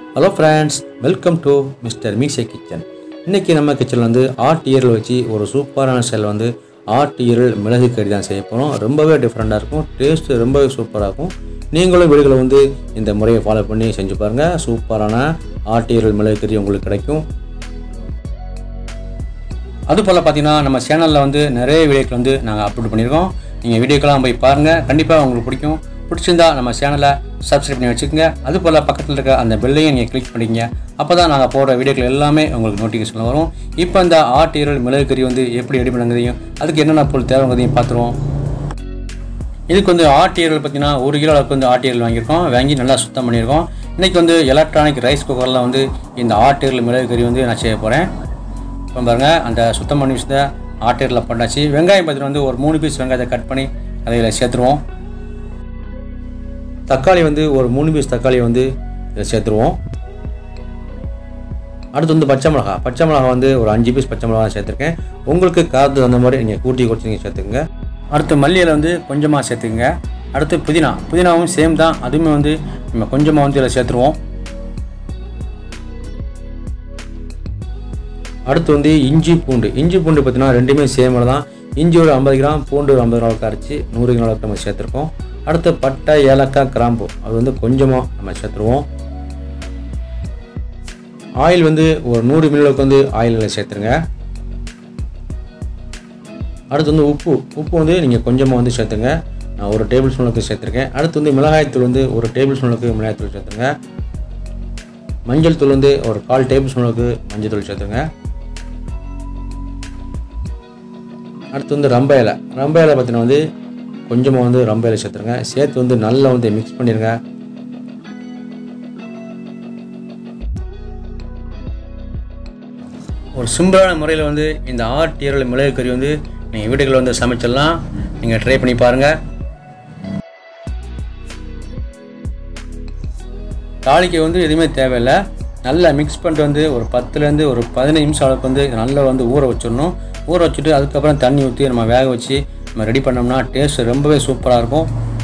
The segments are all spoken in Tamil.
hello friends welcome to mister Meesai kitchen இன்றைக்கி நம்ம கிச்சனில் வந்து ஆட்டு ஈரல் வச்சு ஒரு சூப்பரான ஸ்டைல் வந்து ஆட்டு ஈரல் மிளகு கறி தான் செய்ய போகிறோம் ரொம்பவே டிஃப்ரெண்ட்டாக இருக்கும் டேஸ்ட்டு ரொம்பவே சூப்பராக இருக்கும் நீங்களும் வீடுகளை வந்து இந்த முறையை ஃபாலோ பண்ணி செஞ்சு பாருங்கள் சூப்பரான ஆட்டு ஈரல் மிளகு கறி உங்களுக்கு கிடைக்கும் அதுபோல் பார்த்தீங்கன்னா நம்ம சேனலில் வந்து நிறைய வீடியோக்கள் வந்து நாங்கள் அப்லோட் பண்ணியிருக்கோம் நீங்கள் வீடியோக்கெல்லாம் போய் பாருங்கள் கண்டிப்பாக உங்களுக்கு பிடிக்கும் பிடிச்சிருந்தா நம்ம சேனலை சப்ஸ்கிரைப் பண்ணி வச்சுக்கோங்க அதுபோல் பக்கத்தில் இருக்க அந்த பெல்லையும் நீங்கள் கிளிக் பண்ணிக்கங்க அப்போ தான் நாங்கள் போடுற வீடியோக்கள் எல்லாமே உங்களுக்கு நோட்டிஃபிகேஷன் வரும் இப்போ இந்த ஆட்டு ஈரல் மிளகு கறி வந்து எப்படி ரெடி பண்ணுங்கிறதையும் அதுக்கு என்னென்ன பொருள் தேவைங்கிறதையும் பார்த்துருவோம் இதுக்கு வந்து ஆட்டு ஈரல் பார்த்தீங்கன்னா ஒரு கிலோ அளவுக்கு வந்து ஆட்டு ஈரல் வாங்கியிருக்கோம் வாங்கி நல்லா சுத்தம் பண்ணியிருக்கோம் இன்றைக்கி வந்து எலக்ட்ரானிக் ரைஸ் குக்கரில் வந்து இந்த ஆட்டு ஈரல் மிளகு கறி வந்து நான் செய்ய போகிறேன் இப்போ பாருங்கள் அந்த சுத்தம் பண்ணி வச்சத ஆட்டேரில் பண்ணாச்சு வெங்காயம் பார்த்தீங்கன்னா வந்து ஒரு மூணு பீஸ் வெங்காயத்தை கட் பண்ணி அதில் சேர்த்துருவோம் தக்காளி வந்து ஒரு மூணு பீஸ் தக்காளி வந்து இதில் சேர்த்துருவோம் அடுத்து வந்து பச்சை மிளகா பச்சை மிளகா வந்து ஒரு அஞ்சு பீஸ் பச்சை மிளகா சேர்த்துருக்கேன் உங்களுக்கு காரத்துக்கு அந்த மாதிரி நீங்கள் கூட்டி குறைச்சி நீங்கள் சேர்த்துக்கங்க அடுத்து மல்லியில் வந்து கொஞ்சமாக சேர்த்துக்குங்க அடுத்து புதினா புதினாவும் சேம் தான் அதுவுமே வந்து நம்ம கொஞ்சமாக வந்து இதில் சேர்த்துருவோம் அடுத்து வந்து இஞ்சி பூண்டு இஞ்சி பூண்டு பார்த்தீங்கன்னா ரெண்டுமே சேமில் தான் இஞ்சி ஒரு ஐம்பது கிராம் பூண்டு ஒரு ஐம்பது கிராம் அரைச்சி நூறு கிராம் அளவுக்கு நம்ம சேர்த்துருக்கோம் அடுத்து பட்டை ஏலக்காய் கிராம்பு அது வந்து கொஞ்சமாக நம்ம சேர்த்துருவோம் ஆயில் வந்து ஒரு நூறு மில்லுக்கு வந்து ஆயிலில் சேர்த்துருங்க அடுத்து வந்து உப்பு உப்பு வந்து நீங்கள் கொஞ்சமாக வந்து சேர்த்துங்க நான் ஒரு டேபிள் ஸ்பூனுக்கு சேர்த்துருக்கேன் அடுத்து வந்து மிளகாய்த்தூள் வந்து ஒரு டேபிள் ஸ்பூனுக்கு மிளகாய்த்தூள் சேர்த்துருங்க மஞ்சள் தூள் வந்து ஒரு கால் டேபிள் ஸ்பூனுக்கு மஞ்சள் தூள் சேர்த்துருங்க அடுத்து வந்து ரம்ப இலை ரம்ப இலை பார்த்தீங்கன்னா வந்து கொஞ்சமாக வந்து ரம்ப இலை சேர்த்துருங்க சேர்த்து வந்து நல்லா வந்து மிக்ஸ் பண்ணிடுங்க ஒரு சிம்பிளான முறையில் வந்து இந்த ஆட்டு ஈரல் மிளகு கறி வந்து நீங்கள் வீடுகளில் வந்து சமைச்சிடலாம் நீங்கள் ட்ரை பண்ணி பாருங்கள் தாளிக்க வந்து எதுவுமே தேவையில்லை நல்லா மிக்ஸ் பண்ணிட்டு வந்து ஒரு பத்துலேருந்து ஒரு பதினஞ்சு நிமிஷம் அளவுக்கு வந்து இதை நல்லா வந்து ஊற வச்சிடணும் ஊற வச்சுட்டு அதுக்கப்புறம் தண்ணி ஊற்றி நம்ம வேக வச்சு நம்ம ரெடி பண்ணோம்னா டேஸ்ட் ரொம்பவே சூப்பராக இருக்கும்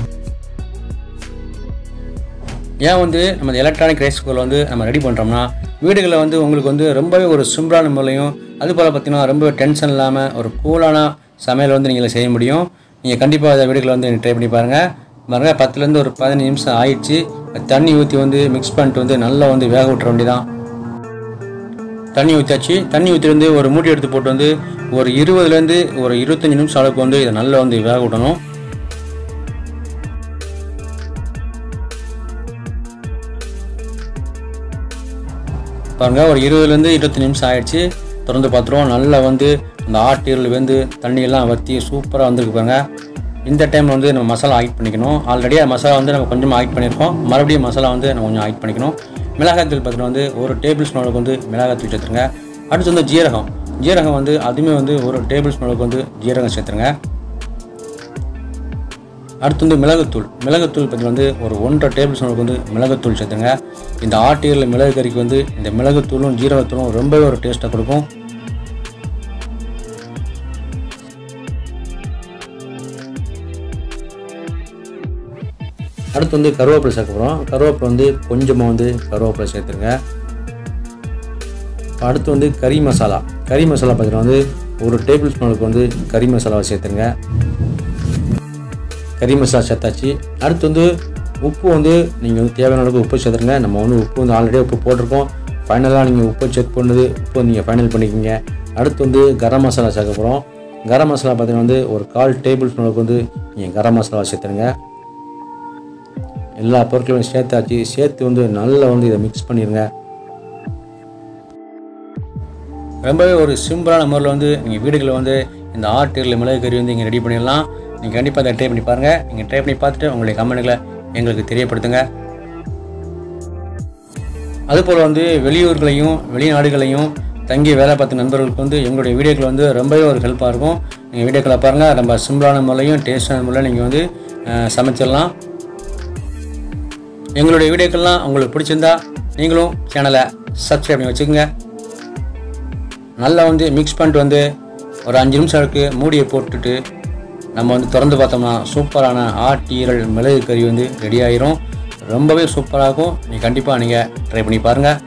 ஏன் வந்து நம்ம எலக்ட்ரானிக் ரைஸ் குக்கரில் வந்து நம்ம ரெடி பண்ணுறோம்னா வீடுகளில் வந்து உங்களுக்கு வந்து ரொம்பவே ஒரு சிம்பிளான முறையும் அதுபோல் பார்த்தீங்கன்னா ரொம்ப டென்ஷன் இல்லாமல் ஒரு கூலான சமையல் வந்து நீங்கள் செய்ய முடியும் நீங்கள் கண்டிப்பாக அதை வீடுகளில் வந்து ட்ரை பண்ணி பாருங்கள் பாருங்க பத்துலேருந்து ஒரு பதினஞ்சு நிமிஷம் ஆயிடுச்சு தண்ணி ஊற்றி வந்து மிக்ஸ் பண்ணிட்டு வந்து நல்லா வந்து வேக விட்டுற வேண்டியதான் தண்ணி ஊற்றியாச்சு தண்ணி ஊற்றி வந்து ஒரு மூடி எடுத்து போட்டு வந்து ஒரு இருபதுலேருந்து ஒரு இருபத்தஞ்சி நிமிஷம் அளவுக்கு வந்து இதை நல்லா வந்து வேக விடணும் பாருங்க ஒரு இருபதுலேருந்து இருபத்தஞ்சி நிமிஷம் ஆயிடுச்சு திறந்து பார்த்துருவோம் நல்லா வந்து அந்த ஆட்டீரல் வெந்து தண்ணியெல்லாம் வற்றி சூப்பராக வந்திருக்கு பாருங்க இந்த டைம் வந்து நம்ம மசாலா ஆட் பண்ணிக்கணும் ஆல்ரெடியாக மசாலா வந்து நம்ம கொஞ்சமாக ஆட் பண்ணியிருக்கோம் மறுபடியும் மசாலா வந்து நம்ம கொஞ்சம் ஆட் பண்ணிக்கணும் மிளகாய்த்தூள் பார்த்தீங்கன்னா வந்து ஒரு டேபிள் ஸ்பூன் அளவுக்கு வந்து மிளகாய்த்தூள் சேர்த்துருங்க அடுத்து வந்து ஜீரகம் ஜீரகம் வந்து அதுவுமே வந்து ஒரு டேபிள் ஸ்பூன் அளவுக்கு வந்து ஜீரகம் சேர்த்துருங்க அடுத்து வந்து மிளகுத்தூள் மிளகுத்தூள் பற்றி வந்து ஒரு ஒன்றரை டேபிள் ஸ்பூனுக்கு வந்து மிளகுத்தூள் சேர்த்துங்க இந்த ஆட்டியில் மிளகு கறிக்கு வந்து இந்த மிளகுத்தூளும் ஜீரகத்தூளும் ரொம்பவே ஒரு டேஸ்ட்டை கொடுக்கும் அடுத்து வந்து கருவேப்பிலை சேர்க்க போகிறோம் கருவேப்பிலை வந்து கொஞ்சமாக வந்து கருவேப்பிலை சேர்த்துருங்க அடுத்து வந்து கறி மசாலா கறி மசாலா பார்த்தீங்கன்னா வந்து ஒரு டேபிள் ஸ்பூனுக்கு வந்து கறி மசாலாவை சேர்த்துருங்க கறி மசாலா சேர்த்தாச்சு அடுத்து வந்து உப்பு வந்து நீங்கள் வந்து தேவையான அளவுக்கு உப்பு சேர்த்துருங்க நம்ம வந்து உப்பு வந்து ஆல்ரெடி உப்பு போட்டிருக்கோம் ஃபைனலாக நீங்கள் உப்பு செக் பண்ணது உப்பு நீங்கள் ஃபைனல் பண்ணிக்கோங்க அடுத்து வந்து கரம் மசாலா சேர்க்க போகிறோம் கரம் மசாலா பார்த்தீங்கன்னா வந்து ஒரு கால் டேபிள் ஸ்பூனுக்கு வந்து நீங்கள் கரம் மசாலா சேர்த்துருங்க எல்லா பொருட்களையும் சேர்த்தாச்சு சேர்த்து வந்து நல்லா வந்து இதை மிக்ஸ் பண்ணிடுங்க ரொம்பவே ஒரு சிம்பிளான முறையில் வந்து நீங்கள் வீடுகளில் வந்து இந்த ஆட்டு மிளகு கறி வந்து இங்கே ரெடி பண்ணிடலாம் நீங்கள் கண்டிப்பாக அதை ட்ரை பண்ணி பாருங்கள் நீங்கள் ட்ரை பண்ணி பார்த்துட்டு உங்களுடைய கமெண்ட்களை எங்களுக்கு தெரியப்படுத்துங்க அதுபோல் வந்து வெளியூர்களையும் வெளிநாடுகளையும் தங்கி வேலை பார்த்த நண்பர்களுக்கு வந்து எங்களுடைய வீடியோக்கள் வந்து ரொம்பவே ஒரு ஹெல்ப்பாக இருக்கும் நீங்கள் வீடியோக்களை பாருங்கள் ரொம்ப சிம்பிளான முறையும் டேஸ்டான முறையில் நீங்கள் வந்து அஹ், சமைச்சிடலாம் எங்களுடைய வீடியோக்கள்லாம் உங்களுக்கு பிடிச்சிருந்தா நீங்களும் சேனலை சப்ஸ்கிரைப் பண்ணி வச்சுக்கோங்க நல்லா வந்து மிக்ஸ் பண்ணிட்டு வந்து ஒரு அஞ்சு நிமிஷம் இருக்கு மூடியை போட்டுட்டு நம்ம வந்து திறந்து பார்த்தோம்னா சூப்பரான ஆட்டு ஈரல் மிளகு கறி வந்து ரெடி ஆயிரும் ரொம்பவே சூப்பராக இருக்கும் நீங்கள் கண்டிப்பாக நீங்கள் ட்ரை பண்ணி பாருங்கள்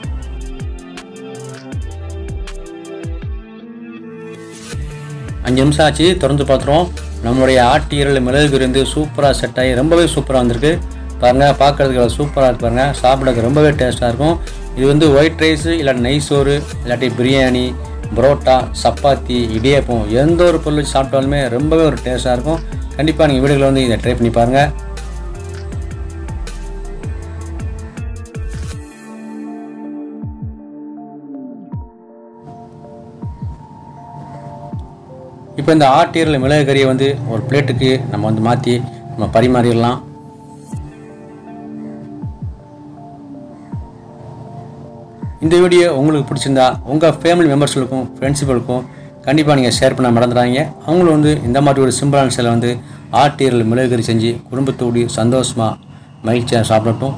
அஞ்சு நிமிஷம் ஆச்சு திறந்து பார்த்துருவோம் நம்மளுடைய ஆட்டு ஈரல் மிளகு கறி வந்து சூப்பராக செட் ஆகி ரொம்பவே சூப்பராக வந்திருக்கு பாருங்கள் பார்க்குறதுக்கு சூப்பராக இருக்கு பாருங்கள் சாப்பிட்றதுக்கு ரொம்பவே டேஸ்ட்டாக இருக்கும் இது வந்து ஒயிட் ரைஸு இல்லாட்டி நெய் சோறு இல்லாட்டி பிரியாணி புரோட்டா சப்பாத்தி இடியாப்பம் எந்த ஒரு பொருள் வச்சு சாப்பிட்டாலுமே ரொம்பவே ஒரு டேஸ்ட்டாக இருக்கும் கண்டிப்பாக நீங்கள் வீடுகளில் வந்து இதை ட்ரை பண்ணி பாருங்கள் இப்போ இந்த ஆட்டீரல் மிளகு கறியை வந்து ஒரு பிளேட்டுக்கு நம்ம வந்து மாற்றி நம்ம பரிமாறிடலாம் இந்த வீடியோ உங்களுக்கு பிடிச்சிருந்தா உங்கள் ஃபேமிலி மெம்பர்ஸ்களுக்கும் ஃப்ரெண்ட்ஸுகளுக்கும் கண்டிப்பாக நீங்கள் ஷேர் பண்ண மறந்துடாதீங்க அவங்களும் வந்து இந்த மாதிரி ஒரு சிம்பிளான சில வந்து ஆட்டீரல் மிளகு கறி செஞ்சு குடும்பத்தோடு சந்தோஷமாக மகிழ்ச்சியாக சாப்பிடட்டும்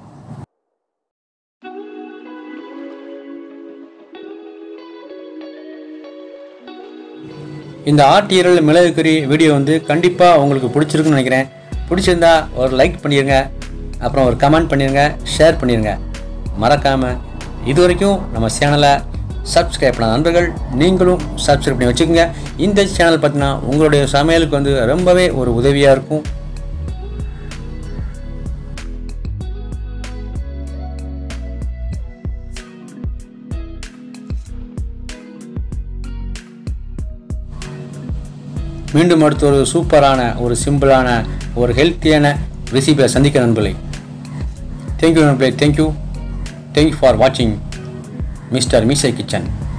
இந்த ஆட்டீரல் மிளகு கறி வீடியோ வந்து கண்டிப்பாக உங்களுக்கு பிடிச்சிருக்குன்னு நினைக்கிறேன் பிடிச்சிருந்தா ஒரு லைக் பண்ணிடுங்க அப்புறம் ஒரு கமெண்ட் பண்ணிடுங்க ஷேர் பண்ணிடுங்க மறக்காமல் இது வரைக்கும் நம்ம சேனலை சப்ஸ்கிரைப் பண்ண நண்பர்கள் நீங்களும் சப்ஸ்கிரைப் பண்ணி வச்சுக்கோங்க இந்த சேனல் பார்த்தீங்கன்னா உங்களுடைய சமையலுக்கு வந்து ரொம்பவே ஒரு உதவியாக இருக்கும் மீண்டும் அடுத்த ஒரு சூப்பரான ஒரு சிம்பிளான ஒரு ஹெல்த்தியான ரெசிபியை சந்திக்க நண்பர்களே தேங்க்யூ நண்பர்களே தேங்க்யூ தேங்க்யூ ஃபார் வாட்சிங் மிஸ்டர் மீசை கிச்சன்